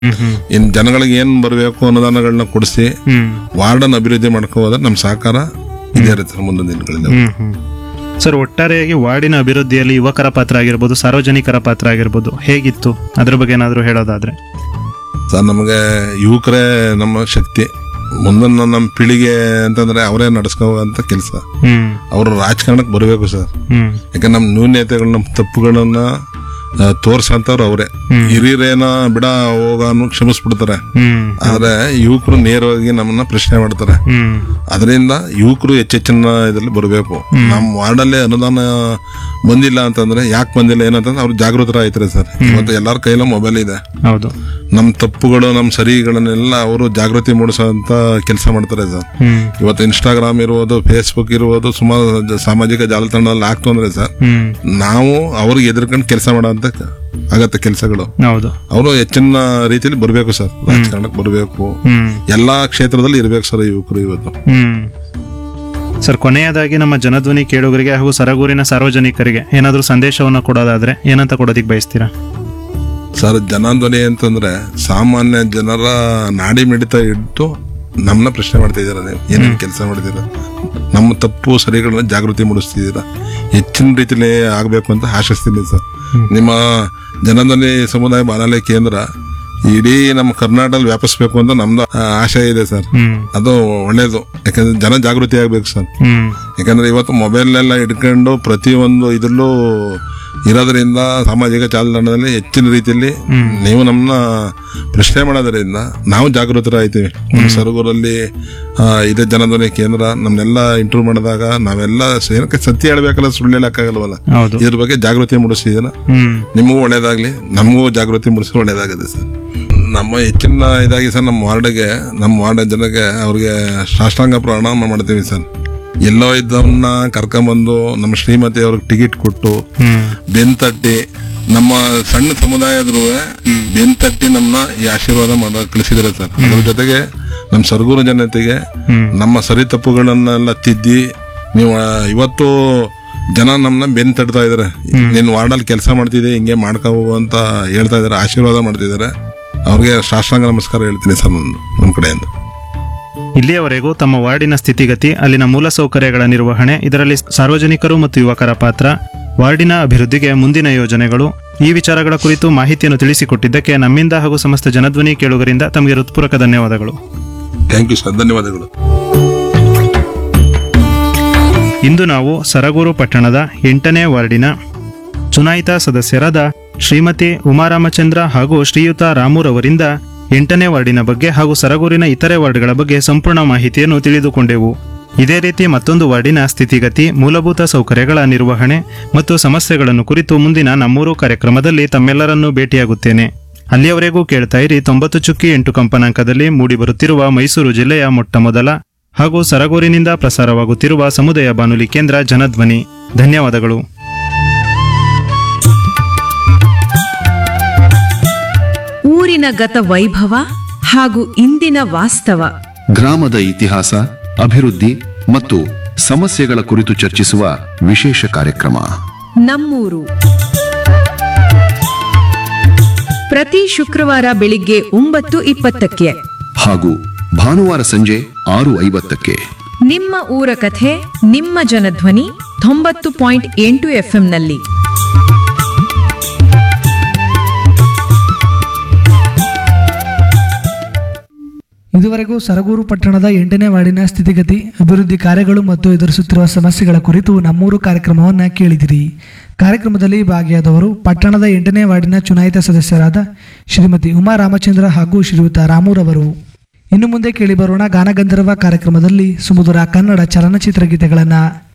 ಹ್ಮ್ ಹ್ಮ್ ಇನ್ ಜನಗಳಿಗೆ ಏನ್ ಬರಬೇಕು ಅನುದಾನಗಳನ್ನ ಕೊಡಿಸಿ ಹ್ಮ್ ವಾರ್ಡನ್ ಅಭಿವೃದ್ಧಿ ಮಾಡ್ಕೋದ್ರೆ ನಮ್ಮ ಸಹಕಾರ ಇದೇ ಇರುತ್ತೆ ಸರ್ ಮುಂದಿನ ದಿನಗಳಲ್ಲಿ ಹ್ಮ್ ಹ್ಮ್ ಸರ್ ಒಟ್ಟಾರೆಯಾಗಿ ವಾರ್ಡಿನ ಅಭಿವೃದ್ಧಿಯಲ್ಲಿ ಯುವಕರ ಪಾತ್ರ ಆಗಿರ್ಬೋದು ಸಾರ್ವಜನಿಕರ ಪಾತ್ರ ಆಗಿರ್ಬೋದು ಹೇಗಿತ್ತು ಅದ್ರ ಬಗ್ಗೆ ಏನಾದರೂ ಹೇಳೋದಾದ್ರೆ ಸರ್ ನಮಗೆ ಯುವಕರೇ ನಮ್ಮ ಶಕ್ತಿ ಮುಂದಿನ ನಮ್ಮ ಪೀಳಿಗೆ ಅಂತಂದ್ರೆ ಅವರೇ ನಡೆಸ್ಕೋಂತ ಕೆಲಸ ಹ್ಮ್ ಅವರು ರಾಜಕಾರಣಕ್ಕೆ ಬರಬೇಕು ಸರ್ ಹ್ಮ್ ಯಾಕಂದ್ರೆ ನಮ್ಮ ನ್ಯೂನ್ಯತೆಗಳು ನಮ್ಮ ತಪ್ಪುಗಳನ್ನ ಆ, ತೋರ್ಸಂತವ್ರು ಅವರೇ ಹಿರಿಯರೇನ ಬಿಡ ಹೋಗಾನು ಕ್ಷಮಿಸ್ಬಿಡ್ತಾರೆ ಹ್ಮ್ ಆದ್ರೆ ಯುವಕರು ನೇರವಾಗಿ ನಮ್ಮನ್ನ ಪ್ರಶ್ನೆ ಮಾಡ್ತಾರೆ ಹ್ಮ್ ಅದರಿಂದ ಯುವಕರು ಹೆಚ್ಚೆಚ್ಚಿನ ಇದರಲ್ಲಿ ಬರಬೇಕು ನಮ್ಮ ವಾರ್ಡಲ್ಲೇ ಅನುದಾನ ಬಂದಿಲ್ಲ ಅಂತಂದ್ರೆ ಯಾಕೆ ಬಂದಿಲ್ಲ ಏನಂತಂದ್ರೆ ಅವ್ರು ಜಾಗೃತರ ಆಯ್ತಾರೆ ಸರ್ ಇವತ್ತು ಎಲ್ಲರ ಕೈಲೂ ಮೊಬೈಲ್ ಇದೆ ಹೌದು ನಮ್ಮ ತಪ್ಪುಗಳು ನಮ್ಮ ಸರಿಗಳನ್ನೆಲ್ಲ ಅವರು ಜಾಗೃತಿ ಮೂಡಿಸೋಂತ ಕೆಲಸ ಮಾಡ್ತಾರೆ ಸರ್ ಹ್ಮ್ ಇವತ್ತು ಇನ್ಸ್ಟಾಗ್ರಾಮ್ ಇರ್ಬೋದು ಫೇಸ್ಬುಕ್ ಇರ್ಬೋದು ಸುಮಾರು ಜ- ಸಾಮಾಜಿಕ ಜಾಲತಾಣದಲ್ಲಿ ಆಗ್ತು ಅಂದ್ರೆ ಸರ್ ಹ್ಮ್ ನಾವು ಅವ್ರಿಗೆ ಎದುರ್ಕೊಂಡು ಕೆಲಸ ಮಾಡೋಂತ ಆಗತ್ತೆ ಕೆಲಸಗಳು ಹೌದು ಅವರು ಹೆಚ್ಚಿನ ರೀತಿಯಲ್ಲಿ ಬರಬೇಕು ಸರ್ ರಾಜಕಾರಣಕ್ಕೆ ಬರಬೇಕು ಹ್ಮ್ ಎಲ್ಲಾ ಕ್ಷೇತ್ರದಲ್ಲಿ ಇರ್ಬೇಕು ಸರ್ ಯುವಕರು ಇವತ್ತು ಹ್ಮ್ ಸರ್ ಕೊನೆಯದಾಗಿ ನಮ್ಮ ಜನಧ್ವನಿ ಕೇಳುಗರಿಗೆ ಹಾಗೂ ಸರಗೂರಿನ ಸಾರ್ವಜನಿಕರಿಗೆ ಏನಾದರೂ ಸಂದೇಶವನ್ನು ಕೊಡೋದಾದ್ರೆ ಏನಂತ ಕೊಡೋದಿಕ್ ಬಯಸ್ತೀರಾ ಸರ್ ಜನಾಧ್ವನಿ ಅಂತಂದ್ರೆ ಸಾಮಾನ್ಯ ಜನರ ನಾಡಿ ಮಿಡಿತ ಇಟ್ಟು ನಮ್ಮನ್ನ ಪ್ರಶ್ನೆ ಮಾಡ್ತಿದ್ದೀರ ನೀವು ಏನೇನು ಕೆಲಸ ಮಾಡ್ತೀರಾ ನಮ್ಮ ತಪ್ಪು ಸರಿಗಳನ್ನ ಜಾಗೃತಿ ಮೂಡಿಸ್ತಿದ್ದೀರಾ ಹೆಚ್ಚಿನ ರೀತಿಯಲ್ಲಿ ಆಗಬೇಕು ಅಂತ ಆಶಿಸ್ತೀನಿ ಸರ್ ನಿಮ್ಮ ಜನಧ್ವನಿ ಸಮುದಾಯ ಬಾನಾಲಯ ಕೇಂದ್ರ ಇಡೀ ನಮ್ಮ ಕರ್ನಾಟಕದಲ್ಲಿ ವ್ಯಾಪಿಸ್ಬೇಕು ಅಂತ ನಮ್ದು ಆ, ಆಶಯ ಇದೆ ಸರ್ ಹ್ಮ್ ಅದು ಒಳ್ಳೇದು ಯಾಕಂದ್ರೆ ಜನ ಜಾಗೃತಿ ಆಗ್ಬೇಕು ಸರ್ ಹ್ಮ್ ಯಾಕಂದ್ರೆ ಇವತ್ತು ಮೊಬೈಲ್ ಎಲ್ಲ ಇಟ್ಕೊಂಡು ಪ್ರತಿಯೊಂದು ಇದ್ರಲ್ಲೂ ಇರೋದ್ರಿಂದ ಸಾಮಾಜಿಕ ಜಾಲತಾಣದಲ್ಲಿ ಹೆಚ್ಚಿನ ರೀತಿಯಲ್ಲಿ ನೀವು ನಮ್ಮನ್ನ ಪ್ರಶ್ನೆ ಮಾಡೋದ್ರಿಂದ ನಾವು ಜಾಗೃತರಾಗ್ತೀವಿ ನಮ್ಮ ಸರಗೂರಲ್ಲಿ ಆ, ಇದೇ ಜನಧ್ವನಿ ಕೇಂದ್ರ ನಮ್ನೆಲ್ಲ ಇಂಟರ್ವ್ಯೂ ಮಾಡಿದಾಗ ನಾವೆಲ್ಲ ಏನಕ್ಕೆ ಸತ್ಯ ಹೇಳ್ಬೇಕಲ್ಲ ಸುಳ್ಳು ಹೇಳಕ್ಕಾಗಲ್ವಲ್ಲ ಹೌದು ಇದ್ರ ಬಗ್ಗೆ ಜಾಗೃತಿ ಮೂಡಿಸಿದ್ದೀರ ಹ್ಮ್ ನಿಮಗೂ ಒಳ್ಳೇದಾಗ್ಲಿ ನಮಗೂ ಜಾಗೃತಿ ಮೂಡಿಸಿ ಒಳ್ಳೇದಾಗಿದೆ ಸರ್ ನಮ್ಮ ಹೆಚ್ಚಿನ ಇದಾಗಿ ಸರ್ ನಮ್ಮ ವಾರ್ಡ್ಗೆ ನಮ್ಮ ವಾರ್ಡ್ ಜನಕ್ಕೆ ಅವ್ರಿಗೆ ಸಾಷ್ಟಾಂಗ ಪ್ರಣಾಮ ಮಾಡ್ತೀವಿ ಸರ್ ಎಲ್ಲೋ ಇದ್ದವನ್ನ ಕರ್ಕೊಂಬಂದು ನಮ್ಮ ಶ್ರೀಮತಿ ಅವ್ರಿಗೆ ಟಿಕೆಟ್ ಕೊಟ್ಟು ಹ್ಮ್ ಬೆನ್ತಟ್ಟಿ ನಮ್ಮ ಸಣ್ಣ ಸಮುದಾಯದ್ರು ಬೆನ್ತಟ್ಟಿ ನಮ್ಮನ್ನ ಈ ಆಶೀರ್ವಾದ ಮಾಡ ಕಳಿಸಿದ್ದಾರೆ ಸರ್ ಅದ್ರ ಜೊತೆಗೆ ನಮ್ಮ ಸರಗೂರು ಜನತೆಗೆ ಹ್ಮ್. ನಮ್ಮ ಸರಿ ತಪ್ಪುಗಳನ್ನೆಲ್ಲ ತಿದ್ದಿ ನೀವು ಆ, ಇವತ್ತು ಜನ ನಮ್ಮನ್ನ ಬೆನ್ ತಟ್ತಾ ಇದಾರೆ ನೀನ್ ವಾರ್ಡಲ್ಲಿ ಕೆಲಸ ಮಾಡ್ತಿದ್ದೆ ಹಿಂಗೆ ಮಾಡ್ಕೊ ಹೋಗು ಅಂತ ಹೇಳ್ತಾ ಇದಾರೆ ಆಶೀರ್ವಾದ ಮಾಡ್ತಿದ್ದಾರೆ ಅವ್ರಿಗೆ ಸಾಷ್ಟಾಂಗ ನಮಸ್ಕಾರ ಹೇಳ್ತೀನಿ ಸರ್ ನನ್ನ ನಮ್ಮ ಕಡೆಯಿಂದ ಇಲ್ಲಿಯವರೆಗೂ ತಮ್ಮ ವಾರ್ಡಿನ ಸ್ಥಿತಿಗತಿ ಅಲ್ಲಿನ ಮೂಲಸೌಕರ್ಯಗಳ ನಿರ್ವಹಣೆ ಇದರಲ್ಲಿ ಸಾರ್ವಜನಿಕರು ಮತ್ತು ಯುವಕರ ಪಾತ್ರ ವಾರ್ಡಿನ ಅಭಿವೃದ್ಧಿಗೆ ಮುಂದಿನ ಯೋಜನೆಗಳು ಈ ವಿಚಾರಗಳ ಕುರಿತು ಮಾಹಿತಿಯನ್ನು ತಿಳಿಸಿಕೊಟ್ಟಿದ್ದಕ್ಕೆ ನಮ್ಮಿಂದ ಹಾಗೂ ಸಮಸ್ತ ಜನಧ್ವನಿ ಕೇಳುಗರಿಂದ ತಮಗೆ ಹೃತ್ಪೂರ್ವಕ ಧನ್ಯವಾದಗಳು ಥ್ಯಾಂಕ್ ಯು ಸರ್ ಧನ್ಯವಾದಗಳು ಇಂದು ನಾವು ಸರಗೂರು ಪಟ್ಟಣದ ಎಂಟನೇ ವಾರ್ಡಿನ ಚುನಾಯಿತ ಸದಸ್ಯರಾದ ಶ್ರೀಮತಿ ಉಮಾರಾಮಚಂದ್ರ ಹಾಗೂ ಶ್ರೀಯುತ ರಾಮುರವರಿಂದ ಎಂಟನೇ ವಾರ್ಡಿನ ಬಗ್ಗೆ ಹಾಗೂ ಸರಗೂರಿನ ಇತರೆ ವಾರ್ಡ್ಗಳ ಬಗ್ಗೆ ಸಂಪೂರ್ಣ ಮಾಹಿತಿಯನ್ನು ತಿಳಿದುಕೊಂಡೆವು ಇದೇ ರೀತಿ ಮತ್ತೊಂದು ವಾರ್ಡಿನ ಸ್ಥಿತಿಗತಿ ಮೂಲಭೂತ ಸೌಕರ್ಯಗಳ ನಿರ್ವಹಣೆ ಮತ್ತು ಸಮಸ್ಯೆಗಳನ್ನು ಕುರಿತು ಮುಂದಿನ ನಮ್ಮೂರು ಕಾರ್ಯಕ್ರಮದಲ್ಲಿ ತಮ್ಮೆಲ್ಲರನ್ನೂ ಭೇಟಿಯಾಗುತ್ತೇನೆ ಅಲ್ಲಿಯವರೆಗೂ ಕೇಳ್ತಾ ಇರಿ ತೊಂಬತ್ತು ಚುಕ್ಕಿ ಎಂಟು ಕಂಪನಾಂಕದಲ್ಲಿ ಮೂಡಿಬರುತ್ತಿರುವ ಮೈಸೂರು ಜಿಲ್ಲೆಯ ಮೊಟ್ಟಮೊದಲ ಹಾಗೂ ಸರಗೂರಿನಿಂದ ಪ್ರಸಾರವಾಗುತ್ತಿರುವ ಸಮುದಾಯ ಬಾನುಲಿ ಕೇಂದ್ರ ಜನಧ್ವನಿ ಧನ್ಯವಾದಗಳು ಊರಿನ ಗತ ವೈಭವ ಹಾಗೂ ಇಂದಿನ ವಾಸ್ತವ ಗ್ರಾಮದ ಇತಿಹಾಸ ಅಭಿವೃದ್ಧಿ ಮತ್ತು ಸಮಸ್ಯೆಗಳ ಕುರಿತು ಚರ್ಚಿಸುವ ವಿಶೇಷ ಕಾರ್ಯಕ್ರಮ ನಮ್ಮೂರು ಪ್ರತಿ ಶುಕ್ರವಾರ ಬೆಳಿಗ್ಗೆ ಒಂಬತ್ತು ಇಪ್ಪತ್ತಕ್ಕೆ ಹಾಗೂ ಭಾನುವಾರ ಸಂಜೆ ಆರು ಐವತ್ತಕ್ಕೆ ನಿಮ್ಮ ಊರ ಕಥೆ ನಿಮ್ಮ ಜನಧ್ವನಿ ತೊಂಬತ್ತು ಪಾಯಿಂಟ್ ಎಂಟು ಎಫ್ಎಂನಲ್ಲಿ ಇದುವರೆಗೂ ಸರಗೂರು ಪಟ್ಟಣದ ಎಂಟನೇ ವಾರ್ಡಿನ ಸ್ಥಿತಿಗತಿ ಅಭಿವೃದ್ಧಿ ಕಾರ್ಯಗಳು ಮತ್ತು ಎದುರಿಸುತ್ತಿರುವ ಸಮಸ್ಯೆಗಳ ಕುರಿತು ನಮ್ಮೂರು ಕಾರ್ಯಕ್ರಮವನ್ನು ಕೇಳಿದಿರಿ ಕಾರ್ಯಕ್ರಮದಲ್ಲಿ ಭಾಗಿಯಾದವರು ಪಟ್ಟಣದ ಎಂಟನೇ ವಾರ್ಡಿನ ಚುನಾಯಿತ ಸದಸ್ಯರಾದ ಶ್ರೀಮತಿ ಉಮಾ ರಾಮಚಂದ್ರ ಹಾಗೂ ಶ್ರೀಯುತ ರಾಮೂರವರು ಇನ್ನು ಮುಂದೆ ಕೇಳಿಬರೋಣ ಗಾನಗಂಧರ್ವ ಕಾರ್ಯಕ್ರಮದಲ್ಲಿ ಸುಮಧುರ ಕನ್ನಡ ಚಲನಚಿತ್ರ ಗೀತೆಗಳನ್ನು